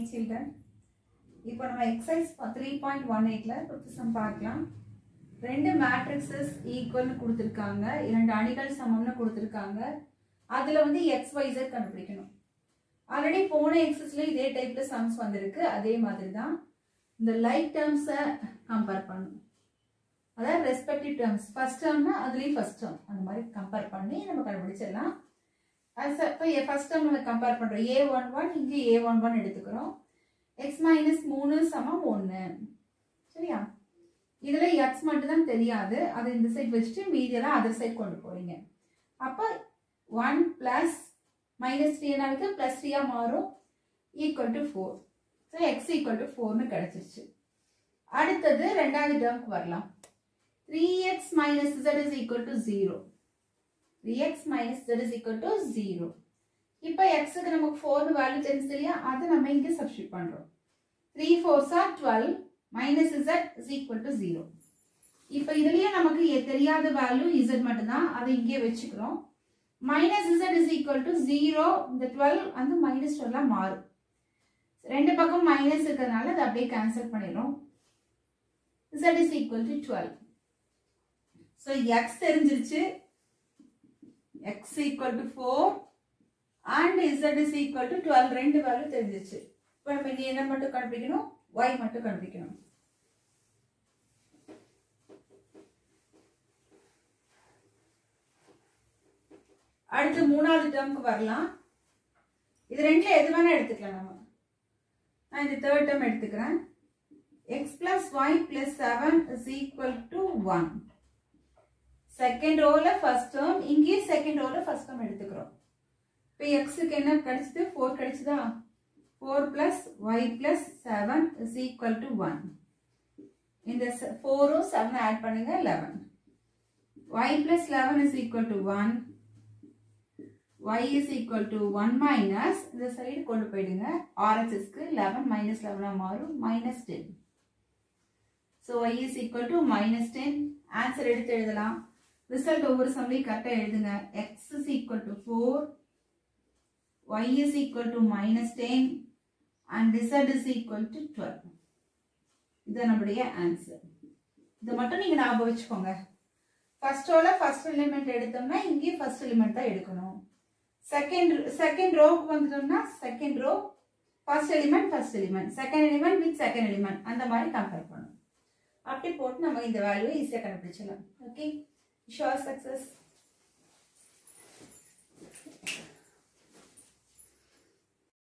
Children இப்போ நம்ம exercise three point one எயிட்ல கொடுத்து சம் பார்க்கலாம் ரெண்டு மேட்ரிக்ஸஸ் ஈக்குவல்னு கொடுத்துருக்காங்க இரண்டு அணிகள் சமம்னு கொடுத்துருக்காங்க அதில் வந்து எக்ஸ் வைசர் கண்டுபிடிக்கணும் ஆல்ரெடி போன எக்ஸஸ்ல இதே டைப்ல சம்ஸ் வந்திருக்கு அதே மாதிரி தான் இந்த லைக் டேர்ம்ஸை கம்பேர் பண்ணணும் அதாவது ரெஸ்பெக்டிவ் டேர்ம்ஸ் ஃபர்ஸ்ட் டேர்ம்னா அதுலேயும் ஃபர்ஸ்ட் டேர்ம் அந்த மாதிரி கம்பேர் பண்ணி நம்ம கண்டுபிடிச்சிடலாம் அது இப்போ ஃபர்ஸ்ட் டேர்ம் நம்ம கம்பேர் பண்ணுறோம் ஏ ஒன் ஒன் இங்கே ஏ ஒன் ஒன் எடுத்துக்கிறோம் எக்ஸ் மைனஸ் மூணு சமம் ஒன்று சரியா இதில் எக்ஸ் மட்டும் தான் தெரியாது அதை இந்த சைட் வச்சுட்டு மீதியெல்லாம் அதர் சைட் கொண்டு போறீங்க அப்போ ஒன் ப்ளஸ் மைனஸ் த்ரீ என்ன இருக்கு ப்ளஸ் த்ரீயாக மாறும் equal to four so x equal to ஃபோர்னு கிடச்சிருச்சு அடுத்தது ரெண்டாவது டேர்முக்கு வரலாம் three x minus z is equal to zero three x minus z is equal to zero இப்போ எக்ஸுக்கு நமக்கு ஃபோர்னு வேல்யூ தெரிஞ்சு இல்லையா அதை நம்ம இங்கே சப்ஸ்டியூட் பண்ணுறோம் three fours are twelve minus z is equal to zero இப்போ இதுலயே நமக்கு எ- தெரியாத வேல்யூ இசட் மட்டும்தான் அதை இங்கே வச்சுக்கிறோம் minus z is equal to zero இந்த டுவெல் வந்து மைனஸ் டுவெல்லாக மாறும் ரெண்டு பக்கம் மைனஸ் இருக்கிறதுனால அதை அப்படியே கேன்சல் பண்ணிடுறோம் z is equal to 12 so x தெரிஞ்சிருச்சு x equal to 4 and z is equal to 12 ரெண்டு வேல்யூ தெரிஞ்சிருச்சு இப்போ நம்ம இங்க என்ன மட்டும் கண்டுபிடிக்கணும் y மட்டும் கண்டுபிடிக்கணும் அடுத்து மூணாவது டேர்முக்கு வரலாம் இது ரெண்டுல எது வேணா எடுத்துக்கலாம் நம்ம நான் இந்த தேர்ட் டேர்ம் எடுத்துக்கிறேன் x plus y plus 7 is equal to 1. Second ரோல ஃபர்ஸ்ட் டேர்ம் இங்கே செகண்ட் ரோல ஃபர்ஸ்ட் டேர்ம் எடுத்துக்கிறோம் இப்போ எக்ஸுக்கு என்ன கிடைச்சது ஃபோர் கிடைச்சதா four plus y plus seven is equal to one இந்த ஃபோரும் செவன் ஆட் பண்ணுங்க eleven y plus eleven is equal to one y is equal to 1 minus இந்த சைடு கொண்டு போயிடுங்க RHSக்கு 11 minus 11 ஆ மாறும் minus 10 so y is equal to minus 10 answer எடுத்து எழுதலாம் result ஒவ்வொரு சம்லையும் கரெக்டாக எழுதுங்க x is equal to 4 y is equal to minus 10 and z is equal to 12 இது நம்முடைய ஆன்சர் இதை மட்டும் நீங்க ஞாபகம் வச்சுக்கோங்க ஃபர்ஸ்ட் ரோல ஃபர்ஸ்ட் எலிமெண்ட் எடுத்தோம்னா இங்கேயும் ஃபர்ஸ்ட் எலிமெண்ட் தான் எடுக்கணும் செகண்ட் செகண்ட் ரோக்கு வந்துட்டோம்னா second row first element first element second element with second element அந்த மாதிரி கம்பேர் பண்ணணும் அப்படி போட்டு நம்ம இந்த வேல்யூவை ஈஸியாக கண்டுபிடிச்சிடலாம் ஓகே ஷோர் சக்ஸஸ்